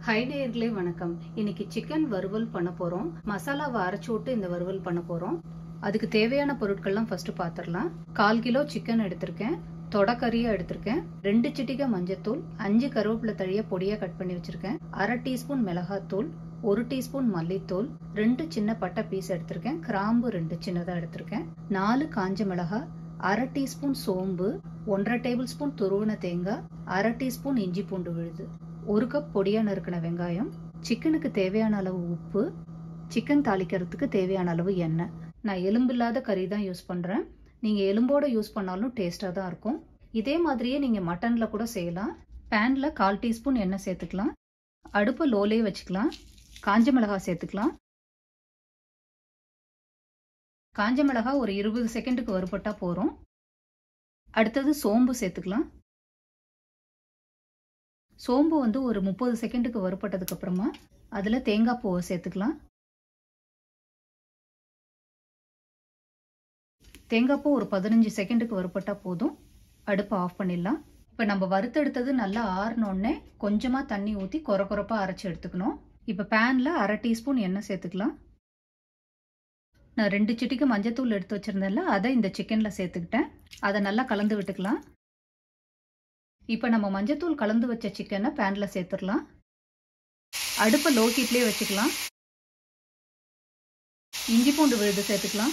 high நேயர்களே வணக்கம் இன்னைக்கு சிக்கன் வறுவல் பண்ண போறோம் மசாலாவை அரைச்சு விட்டு இந்த வறுவல் பண்ண போறோம் அதுக்கு தேவையான பொருட்கள்லாம் ஃபர்ஸ்ட் பார்த்துடலாம் கால் கிலோ சிக்கன் எடுத்திருக்கேன் தொடக்கறியா எடுத்திருக்கேன் ரெண்டு சிட்டிகை மஞ்சத்தூள் அஞ்சு கருவேப்பிலை தழிய பொடியா கட் பண்ணி வச்சிருக்கேன் அரை டீஸ்பூன் மிளகாத்தூள் ஒரு டீஸ்பூன் மல்லித்தூள் ரெண்டு சின்ன பட்டை பீஸ் எடுத்திருக்கேன் கிராம்பு ரெண்டு சின்னதா எடுத்திருக்கேன் நாலு காஞ்ச மிளகாய் அரை டீஸ்பூன் சோம்பு ஒன்றரை டேபிள் ஸ்பூன் துருவின தேங்காய் அரை டீஸ்பூன் இஞ்சி பூண்டு விழுது ஒரு கப் பொடியா நறுக்கின வெங்காயம் சிக்கனுக்கு தேவையான அளவு உப்பு சிக்கன் தாளிக்கிறதுக்கு தேவையான அளவு எண்ணெய் நான் எலும்பில்லாத கறி தான் யூஸ் பண்ணுறேன் நீங்கள் எலும்போட யூஸ் பண்ணாலும் டேஸ்ட்டாக தான் இருக்கும் இதே மாதிரியே நீங்கள் மட்டனில் கூட செய்யலாம் பேனில் கால் டீஸ்பூன் எண்ணெய் சேர்த்துக்கலாம் அடுப்பு லோலே வச்சுக்கலாம் காஞ்ச மிளகாய் சேர்த்துக்கலாம் காஞ்ச மிளகாய் ஒரு இருபது செகண்டுக்கு வறுபட்டா போகிறோம் அடுத்தது சோம்பு சேர்த்துக்கலாம் சோம்பு வந்து ஒரு முப்பது செகண்டுக்கு வறுபட்டதுக்கு அப்புறமா அதில் தேங்காய் பூவை சேர்த்துக்கலாம் தேங்காய் பூ ஒரு பதினஞ்சு செகண்டுக்கு வறுபட்டா போதும் அடுப்பை ஆஃப் பண்ணிடலாம் இப்போ நம்ம வறுத்தெடுத்தது நல்லா ஆறினோடனே கொஞ்சமாக தண்ணி ஊற்றி கொர கொரப்பாக அரைச்சி எடுத்துக்கணும் இப்போ பேனில் அரை டீஸ்பூன் எண்ணெய் சேர்த்துக்கலாம் நான் ரெண்டு சிட்டிக்கு மஞ்சத்தூள் எடுத்து வச்சுருந்தேன்ல அதை இந்த சிக்கனில் சேர்த்துக்கிட்டேன் அதை நல்லா கலந்து விட்டுக்கலாம் இப்போ நம்ம மஞ்சத்தூள் கலந்து வச்ச சிக்கனை பேனில் சேர்த்துடலாம் அடுப்பை லோ ஹீட்லேயே வச்சுக்கலாம் இஞ்சி பூண்டு விழுது சேர்த்துக்கலாம்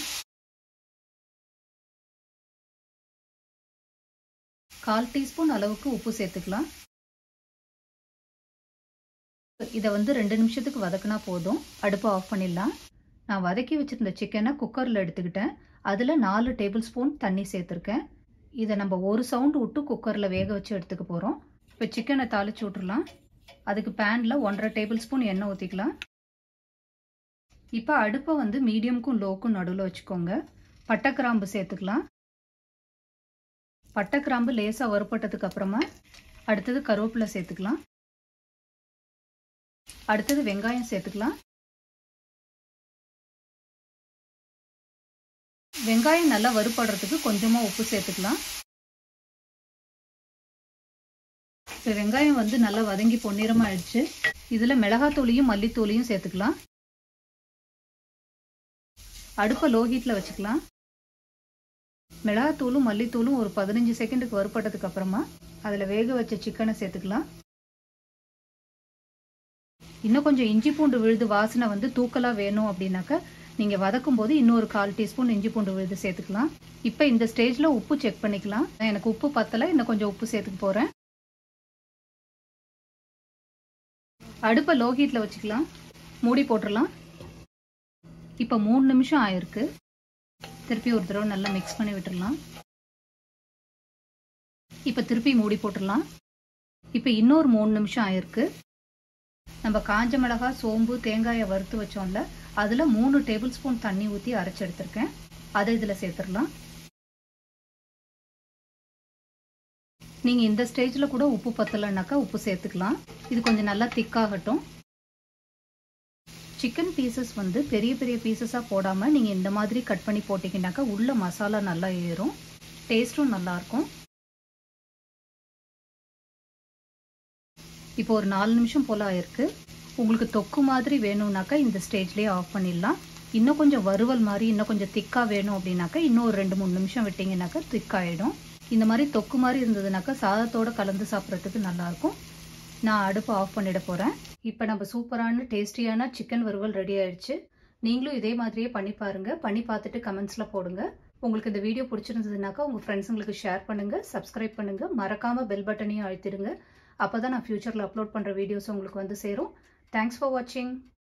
கால் டீஸ்பூன் அளவுக்கு உப்பு சேர்த்துக்கலாம் இதை வந்து ரெண்டு நிமிஷத்துக்கு வதக்குனா போதும் அடுப்பை ஆஃப் பண்ணிடலாம் நான் வதக்கி வச்சுருந்த சிக்கனை குக்கரில் எடுத்துக்கிட்டேன் அதில் நாலு டேபிள் ஸ்பூன் தண்ணி சேர்த்துருக்கேன் இதை நம்ம ஒரு சவுண்டு விட்டு குக்கரில் வேக வச்சு எடுத்துக்க போகிறோம் இப்போ சிக்கனை தாளிச்சு விட்றலாம் அதுக்கு பேனில் ஒன்றரை டேபிள் ஸ்பூன் எண்ணெய் ஊற்றிக்கலாம் இப்போ அடுப்பை வந்து மீடியம்க்கும் லோக்கும் நடுவில் வச்சுக்கோங்க பட்டை கிராம்பு சேர்த்துக்கலாம் பட்டை கிராம்பு லேசாக வறுப்பட்டதுக்கு அப்புறமா அடுத்தது கருவேப்பிலை சேர்த்துக்கலாம் அடுத்தது வெங்காயம் சேர்த்துக்கலாம் வெங்காயம் நல்லா வறுபடுறதுக்கு கொஞ்சமாக உப்பு சேர்த்துக்கலாம் இப்போ வெங்காயம் வந்து நல்லா வதங்கி பொன்னிறமாக ஆயிடுச்சு இதில் மிளகாத்தூளியும் மல்லித்தூளியும் சேர்த்துக்கலாம் அடுப்பை லோ ஹீட்டில் வச்சுக்கலாம் மிளகாத்தூளும் மல்லித்தூளும் ஒரு பதினஞ்சு செகண்டுக்கு வறுப்பட்டதுக்கு அப்புறமா அதில் வேக வச்ச சிக்கனை சேர்த்துக்கலாம் இன்னும் கொஞ்சம் இஞ்சி பூண்டு விழுது வாசனை வந்து தூக்கலாக வேணும் அப்படின்னாக்கா நீங்கள் வதக்கும் போது இன்னொரு கால் டீஸ்பூன் இஞ்சி பூண்டு விழுது சேர்த்துக்கலாம் இப்போ இந்த ஸ்டேஜில் உப்பு செக் பண்ணிக்கலாம் எனக்கு உப்பு பத்தலை இன்னும் கொஞ்சம் உப்பு சேர்த்துக்க போகிறேன் அடுப்பை லோ ஹீட்டில் வச்சுக்கலாம் மூடி போட்டுடலாம் இப்போ மூணு நிமிஷம் ஆயிருக்கு திருப்பி ஒரு தடவை நல்லா மிக்ஸ் பண்ணி விட்டுடலாம் இப்போ திருப்பி மூடி போட்டுடலாம் இப்போ இன்னொரு மூணு நிமிஷம் ஆயிருக்கு நம்ம காஞ்ச மிளகாய் சோம்பு தேங்காயை வறுத்து வச்சோம்ல அதில் மூணு டேபிள் ஸ்பூன் தண்ணி ஊற்றி அரைச்சி எடுத்திருக்கேன் அதை இதில் சேர்த்துடலாம் நீங்கள் இந்த ஸ்டேஜில் கூட உப்பு பத்தலைனாக்கா உப்பு சேர்த்துக்கலாம் இது கொஞ்சம் நல்லா திக்காகட்டும் சிக்கன் பீசஸ் வந்து பெரிய பெரிய பீசஸாக போடாமல் நீங்கள் இந்த மாதிரி கட் பண்ணி போட்டிங்கனாக்கா உள்ள மசாலா நல்லா ஏறும் டேஸ்ட்டும் நல்லாயிருக்கும் இப்போ ஒரு நாலு நிமிஷம் போல் ஆயிருக்கு உங்களுக்கு தொக்கு மாதிரி வேணும்னாக்கா இந்த ஸ்டேஜ்லேயே ஆஃப் பண்ணிடலாம் இன்னும் கொஞ்சம் வறுவல் மாதிரி இன்னும் கொஞ்சம் திக்காக வேணும் அப்படின்னாக்கா இன்னும் ஒரு ரெண்டு மூணு நிமிஷம் விட்டிங்கனாக்கா திக்காயிடும் இந்த மாதிரி தொக்கு மாதிரி இருந்ததுனாக்கா சாதத்தோடு கலந்து சாப்பிட்றதுக்கு நல்லாயிருக்கும் நான் அடுப்பை ஆஃப் பண்ணிட போகிறேன் இப்போ நம்ம சூப்பரான டேஸ்டியான சிக்கன் வறுவல் ரெடி ஆயிடுச்சு நீங்களும் இதே மாதிரியே பண்ணி பாருங்கள் பண்ணி பார்த்துட்டு கமெண்ட்ஸில் போடுங்க உங்களுக்கு இந்த வீடியோ பிடிச்சிருந்ததுனாக்கா உங்கள் ஃப்ரெண்ட்ஸுங்களுக்கு ஷேர் பண்ணுங்கள் சப்ஸ்கிரைப் பண்ணுங்கள் மறக்காமல் பெல் பட்டனையும் அழுத்திடுங்க அப்போ தான் நான் ஃப்யூச்சரில் அப்லோட் பண்ணுற வீடியோஸ் உங்களுக்கு வந்து சேரும் தேங்க்ஸ் ஃபார் வாட்சிங்